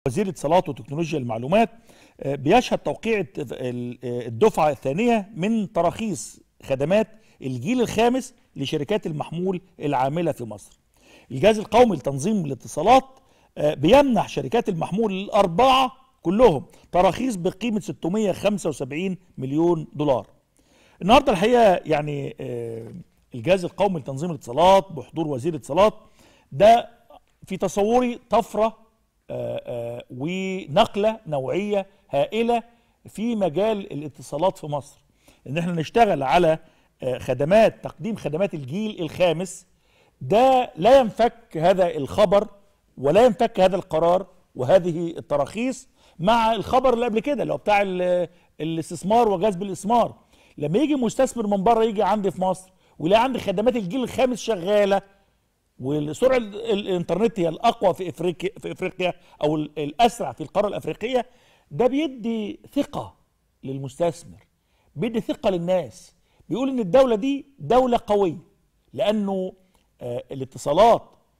وزير الاتصالات وتكنولوجيا المعلومات بيشهد توقيع الدفعة الثانية من تراخيص خدمات الجيل الخامس لشركات المحمول العاملة في مصر الجهاز القومي لتنظيم الاتصالات بيمنح شركات المحمول الأربعة كلهم تراخيص بقيمة 675 مليون دولار النهاردة الحقيقة يعني الجهاز القومي لتنظيم الاتصالات بحضور وزير الاتصالات ده في تصوري طفره آآ آآ ونقله نوعيه هائله في مجال الاتصالات في مصر ان احنا نشتغل على خدمات تقديم خدمات الجيل الخامس ده لا ينفك هذا الخبر ولا ينفك هذا القرار وهذه التراخيص مع الخبر اللي قبل كده اللي هو بتاع الاستثمار وجذب الاثمار لما يجي مستثمر من بره يجي عندي في مصر ويلاقي عندي خدمات الجيل الخامس شغاله والسرعه الانترنت هي الاقوى في افريقيا في افريقيا او الاسرع في القاره الافريقيه ده بيدي ثقه للمستثمر بيدي ثقه للناس بيقول ان الدوله دي دوله قويه لانه آه الاتصالات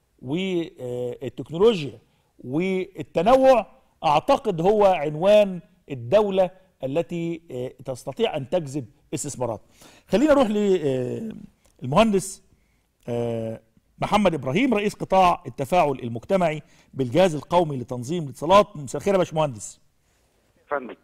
والتكنولوجيا والتنوع اعتقد هو عنوان الدوله التي آه تستطيع ان تجذب استثمارات خلينا نروح للمهندس آه محمد ابراهيم رئيس قطاع التفاعل المجتمعي بالجهاز القومي لتنظيم الاتصالات مساء الخير يا باشمهندس فندم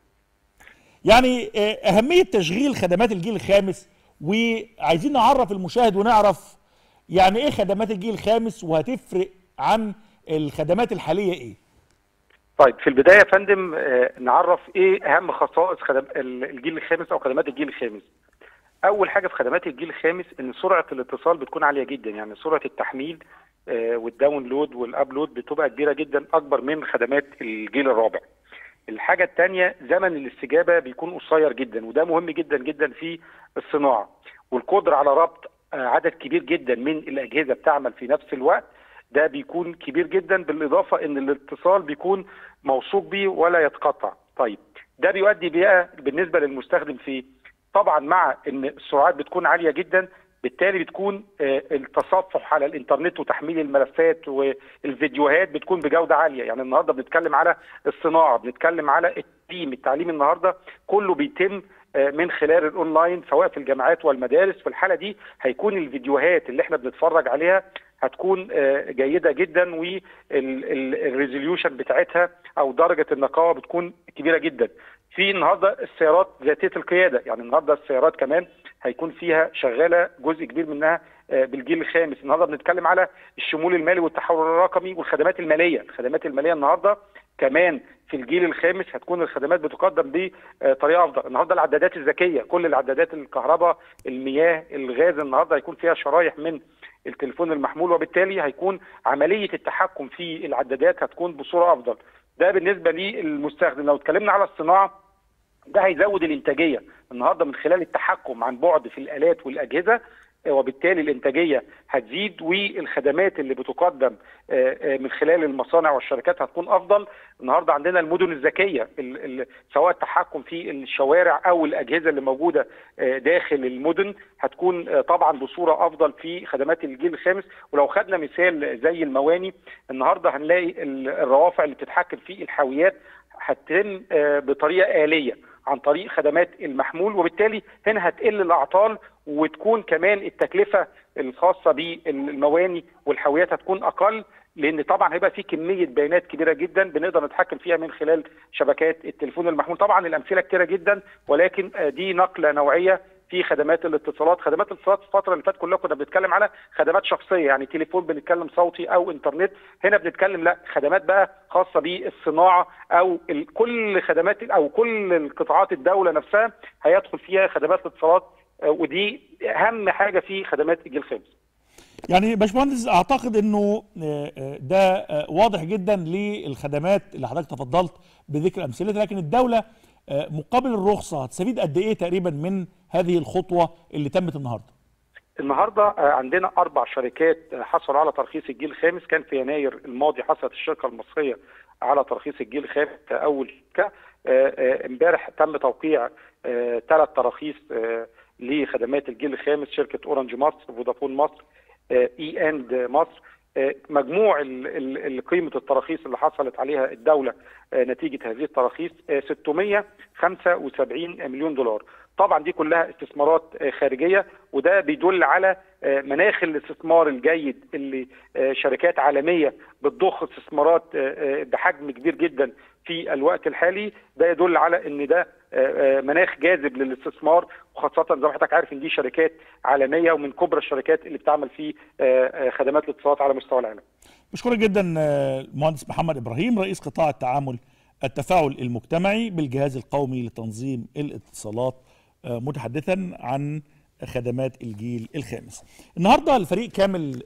يعني اهميه تشغيل خدمات الجيل الخامس وعايزين نعرف المشاهد ونعرف يعني ايه خدمات الجيل الخامس وهتفرق عن الخدمات الحاليه ايه طيب في البدايه يا فندم نعرف ايه اهم خصائص خدم الجيل الخامس او خدمات الجيل الخامس اول حاجه في خدمات الجيل الخامس ان سرعه الاتصال بتكون عاليه جدا يعني سرعه التحميل آه والداونلود والابلود بتبقى كبيره جدا اكبر من خدمات الجيل الرابع الحاجه الثانيه زمن الاستجابه بيكون قصير جدا وده مهم جدا جدا في الصناعه والقدره على ربط آه عدد كبير جدا من الاجهزه بتعمل في نفس الوقت ده بيكون كبير جدا بالاضافه ان الاتصال بيكون موثوق بيه ولا يتقطع طيب ده بيؤدي بقى بالنسبه للمستخدم في طبعا مع ان السرعات بتكون عاليه جدا بالتالي بتكون التصفح على الانترنت وتحميل الملفات والفيديوهات بتكون بجوده عاليه يعني النهارده بنتكلم على الصناعه بنتكلم على التعليم التعليم النهارده كله بيتم من خلال الاونلاين سواء في الجامعات والمدارس في الحاله دي هيكون الفيديوهات اللي احنا بنتفرج عليها هتكون جيده جدا والريزوليوشن بتاعتها او درجه النقاوه بتكون كبيره جدا في النهارده السيارات ذاتيه القياده يعني النهارده السيارات كمان هيكون فيها شغاله جزء كبير منها بالجيل الخامس النهارده بنتكلم على الشمول المالي والتحول الرقمي والخدمات الماليه الخدمات الماليه النهارده كمان في الجيل الخامس هتكون الخدمات بتقدم بطريقه افضل النهارده العدادات الذكيه كل العدادات الكهرباء المياه الغاز النهارده هيكون فيها شرايح من التليفون المحمول وبالتالي هيكون عمليه التحكم في العدادات هتكون بصوره افضل ده بالنسبه للمستخدم لو اتكلمنا على الصناعه ده هيزود الانتاجيه النهارده من خلال التحكم عن بعد في الالات والاجهزه وبالتالي الانتاجيه هتزيد والخدمات اللي بتقدم من خلال المصانع والشركات هتكون افضل النهارده عندنا المدن الذكيه سواء التحكم في الشوارع او الاجهزه اللي موجوده داخل المدن هتكون طبعا بصوره افضل في خدمات الجيل الخامس ولو خدنا مثال زي المواني النهارده هنلاقي الروافع اللي بتتحكم في الحاويات هتتم بطريقه اليه عن طريق خدمات المحمول وبالتالي هنا هتقل الاعطال وتكون كمان التكلفه الخاصه بالمواني والحاويات هتكون اقل لان طبعا هيبقى في كميه بيانات كبيره جدا بنقدر نتحكم فيها من خلال شبكات التليفون المحمول طبعا الامثله كتيره جدا ولكن دي نقله نوعيه في خدمات الاتصالات خدمات الاتصالات الفتره اللي فاتت كلها كنا بنتكلم على خدمات شخصيه يعني تليفون بنتكلم صوتي او انترنت هنا بنتكلم لا خدمات بقى خاصه بالصناعه او كل خدمات او كل القطاعات الدوله نفسها هيدخل فيها خدمات الاتصالات ودي اهم حاجه في خدمات الجيل الخامس يعني باشمهندس اعتقد انه ده واضح جدا للخدمات اللي حضرتك تفضلت بذكر امثلتها لكن الدوله مقابل الرخصه هتستفيد قد ايه تقريبا من هذه الخطوه اللي تمت النهارده؟ النهارده عندنا اربع شركات حصلوا على ترخيص الجيل الخامس كان في يناير الماضي حصلت الشركه المصريه على ترخيص الجيل الخامس اول شركه امبارح تم توقيع ثلاث تراخيص لخدمات الجيل الخامس شركه اورنج مصر فودافون مصر اي اند مصر مجموع قيمه التراخيص اللي حصلت عليها الدوله نتيجه هذه التراخيص 675 مليون دولار طبعا دي كلها استثمارات خارجيه وده بيدل على مناخ الاستثمار الجيد اللي شركات عالميه بتضخ استثمارات بحجم كبير جدا في الوقت الحالي ده يدل على ان ده مناخ جاذب للاستثمار وخاصه زي ما حضرتك عارف ان دي شركات عالميه ومن كبرى الشركات اللي بتعمل في خدمات الاتصالات على مستوى العالم. بشكرك جدا المهندس محمد ابراهيم رئيس قطاع التعامل التفاعل المجتمعي بالجهاز القومي لتنظيم الاتصالات متحدثا عن خدمات الجيل الخامس. النهارده الفريق كامل